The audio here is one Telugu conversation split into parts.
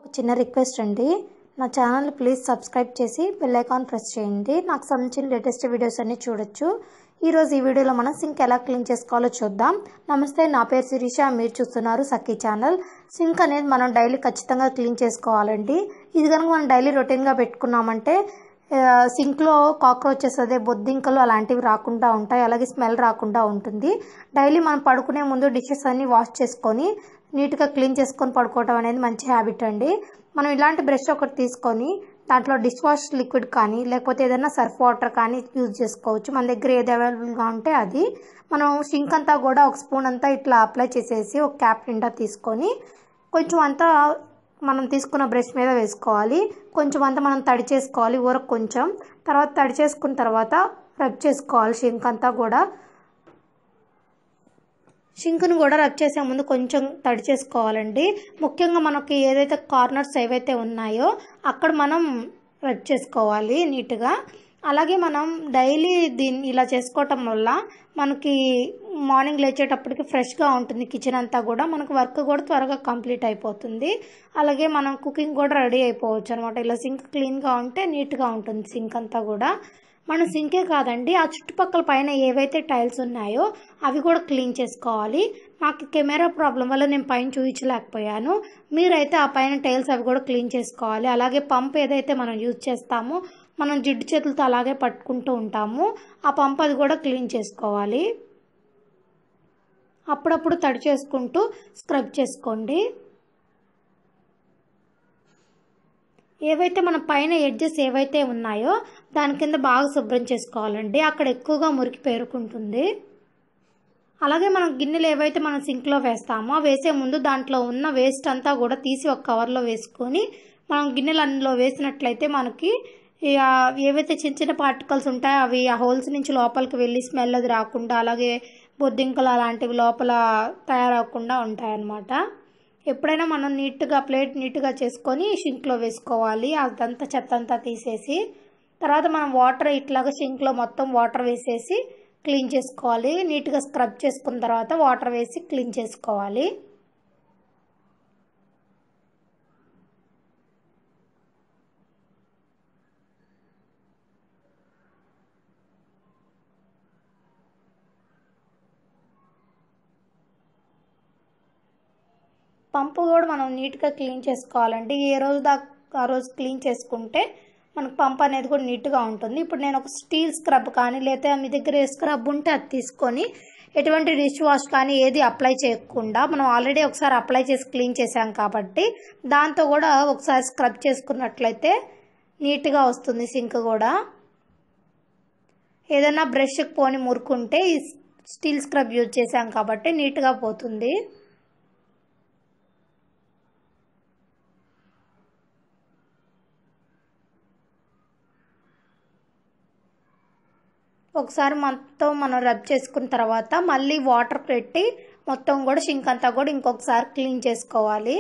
చిన్న రిక్వెస్ట్ అండి నా ఛానల్ ప్లీజ్ సబ్స్క్రైబ్ చేసి బెల్ ఐకాన్ ప్రెస్ చేయండి నాకు సంబంధించిన లేటెస్ట్ వీడియోస్ అన్నీ చూడొచ్చు ఈరోజు ఈ వీడియోలో మనం సింక్ ఎలా క్లీన్ చేసుకోవాలో చూద్దాం నమస్తే నా పేరు శిరీష మీరు చూస్తున్నారు సఖీ ఛానల్ సింక్ అనేది మనం డైలీ ఖచ్చితంగా క్లీన్ చేసుకోవాలండి ఇది కనుక మనం డైలీ రొటీన్గా పెట్టుకున్నామంటే సింక్లో కాక్రోచెస్ అదే బొద్దింకలు అలాంటివి రాకుండా ఉంటాయి అలాగే స్మెల్ రాకుండా ఉంటుంది డైలీ మనం పడుకునే ముందు డిషెస్ అన్నీ వాష్ చేసుకొని నీట్గా క్లీన్ చేసుకొని పడుకోవడం అనేది మంచి హ్యాబిట్ అండి మనం ఇలాంటి బ్రష్ ఒకటి తీసుకొని దాంట్లో డిష్ వాష్ లిక్విడ్ కానీ లేకపోతే ఏదైనా సర్ఫ్ వాటర్ కానీ యూజ్ చేసుకోవచ్చు మన దగ్గర ఏది అవైలబుల్గా ఉంటే అది మనం షింక్ అంతా కూడా ఒక స్పూన్ అంతా ఇట్లా అప్లై చేసేసి ఒక క్యాప్ నిండా తీసుకొని కొంచెం అంతా మనం తీసుకున్న బ్రష్ మీద వేసుకోవాలి కొంచెం అంతా మనం తడి చేసుకోవాలి ఊరకు కొంచెం తర్వాత తడి చేసుకున్న తర్వాత రబ్ చేసుకోవాలి షింక్ అంతా కూడా షింక్ను కూడా రబ్ చేసే ముందు కొంచెం తడి చేసుకోవాలండి ముఖ్యంగా మనకి ఏదైతే కార్నర్స్ ఏవైతే ఉన్నాయో అక్కడ మనం రబ్ చేసుకోవాలి నీట్గా అలాగే మనం డైలీ దీన్ని ఇలా చేసుకోవటం వల్ల మనకి మార్నింగ్ లేచేటప్పటికి ఫ్రెష్గా ఉంటుంది కిచెన్ అంతా కూడా మనకు వర్క్ కూడా త్వరగా కంప్లీట్ అయిపోతుంది అలాగే మనం కుకింగ్ కూడా రెడీ అయిపోవచ్చు అనమాట ఇలా సింక్ క్లీన్గా ఉంటే నీట్గా ఉంటుంది సింక్ అంతా కూడా మన సింకే కాదండి ఆ చుట్టుపక్కల పైన ఏవైతే టైల్స్ ఉన్నాయో అవి కూడా క్లీన్ చేసుకోవాలి నాకు కెమెరా ప్రాబ్లం వల్ల నేను పైన చూపించలేకపోయాను మీరైతే ఆ పైన టైల్స్ అవి కూడా క్లీన్ చేసుకోవాలి అలాగే పంప్ ఏదైతే మనం యూజ్ చేస్తామో మనం జిడ్డు చేతులతో అలాగే పట్టుకుంటూ ఉంటాము ఆ పంప్ అది కూడా క్లీన్ చేసుకోవాలి అప్పుడప్పుడు తడి చేసుకుంటూ స్క్రబ్ చేసుకోండి ఏవైతే మన పైన ఎడ్జెస్ ఏవైతే ఉన్నాయో దాని కింద బాగా శుభ్రం చేసుకోవాలండి అక్కడ ఎక్కువగా మురికి పేరుకుంటుంది అలాగే మనం గిన్నెలు ఏవైతే మనం సింక్లో వేస్తామో వేసే ముందు దాంట్లో ఉన్న వేస్ట్ అంతా కూడా తీసి ఒక కవర్లో వేసుకొని మనం గిన్నెలు అందులో వేసినట్లయితే మనకి ఏవైతే చిన్న చిన్న పార్టికల్స్ ఉంటాయో అవి ఆ హోల్స్ నుంచి లోపలికి వెళ్ళి స్మెల్ అది రాకుండా అలాగే బొద్దింకలు అలాంటివి లోపల తయారవకుండా ఉంటాయన్నమాట ఎప్పుడైనా మనం నీట్గా ప్లేట్ నీట్గా చేసుకొని షింక్లో వేసుకోవాలి అదంతా చెత్త అంతా తీసేసి తర్వాత మనం వాటర్ ఇట్లాగా షింక్లో మొత్తం వాటర్ వేసేసి క్లీన్ చేసుకోవాలి నీట్గా స్క్రబ్ చేసుకున్న తర్వాత వాటర్ వేసి క్లీన్ చేసుకోవాలి పంపు కూడా మనం నీట్గా క్లీన్ చేసుకోవాలండి ఏ రోజు దాకా ఆ రోజు క్లీన్ చేసుకుంటే మనకు పంప్ అనేది కూడా నీట్గా ఉంటుంది ఇప్పుడు నేను ఒక స్టీల్ స్క్రబ్ కానీ లేదా మీ దగ్గర ఏ స్క్రబ్ ఉంటే అది తీసుకొని ఎటువంటి డిష్ వాష్ కానీ ఏది అప్లై చేయకుండా మనం ఆల్రెడీ ఒకసారి అప్లై చేసి క్లీన్ చేసాం కాబట్టి దాంతో కూడా ఒకసారి స్క్రబ్ చేసుకున్నట్లయితే నీట్గా వస్తుంది సింక్ కూడా ఏదైనా బ్రష్కి పోని మురుకుంటే ఈ స్టీల్ స్క్రబ్ యూజ్ చేసాం కాబట్టి నీట్గా పోతుంది ఒకసారి మొత్తం మనం రబ్ చేసుకున్న తర్వాత మళ్ళీ వాటర్ పెట్టి మొత్తం కూడా షింక్ అంతా కూడా ఇంకొకసారి క్లీన్ చేసుకోవాలి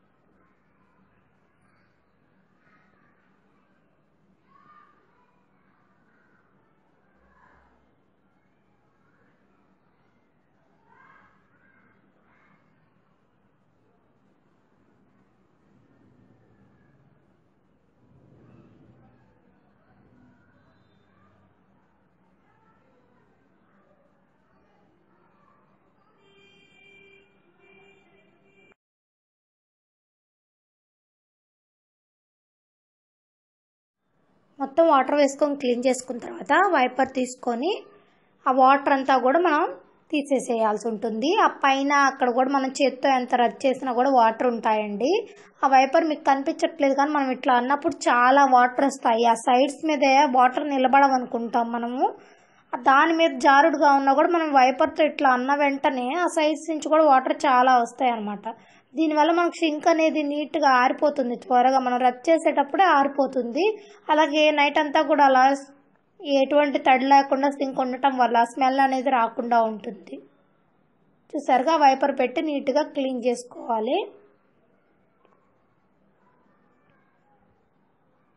మొత్తం వాటర్ వేసుకొని క్లీన్ చేసుకున్న తర్వాత వైపర్ తీసుకొని ఆ వాటర్ అంతా కూడా మనం తీసేసేయాల్సి ఉంటుంది ఆ పైన అక్కడ కూడా మనం చేత్తో ఎంత రబ్ చేసినా కూడా వాటర్ ఉంటాయండి ఆ వైపర్ మీకు కనిపించట్లేదు కానీ మనం ఇట్లా అన్నప్పుడు చాలా వాటర్ వస్తాయి ఆ సైడ్స్ మీద వాటర్ నిలబడమనుకుంటాం మనము దాని మీద జారుడుగా ఉన్నా కూడా మనం వైపర్తో ఇట్లా అన్న వెంటనే ఆ సైడ్స్ నుంచి కూడా వాటర్ చాలా వస్తాయి అన్నమాట దీనివల్ల మనకు షింక్ అనేది నీట్గా ఆరిపోతుంది త్వరగా మనం రబ్ చేసేటప్పుడే ఆరిపోతుంది అలాగే నైట్ అంతా కూడా అలా ఎటువంటి తడి లేకుండా సింక్ ఉండటం వల్ల స్మెల్ అనేది రాకుండా ఉంటుంది చూసారుగా వైపర్ పెట్టి నీట్గా క్లీన్ చేసుకోవాలి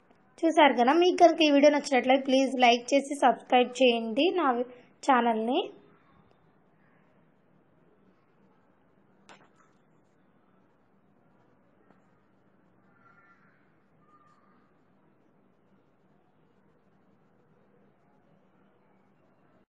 చూసారు కదా మీకు కనుక ఈ వీడియో నచ్చినట్లయితే ప్లీజ్ లైక్ చేసి సబ్స్క్రైబ్ చేయండి నా ఛానల్ని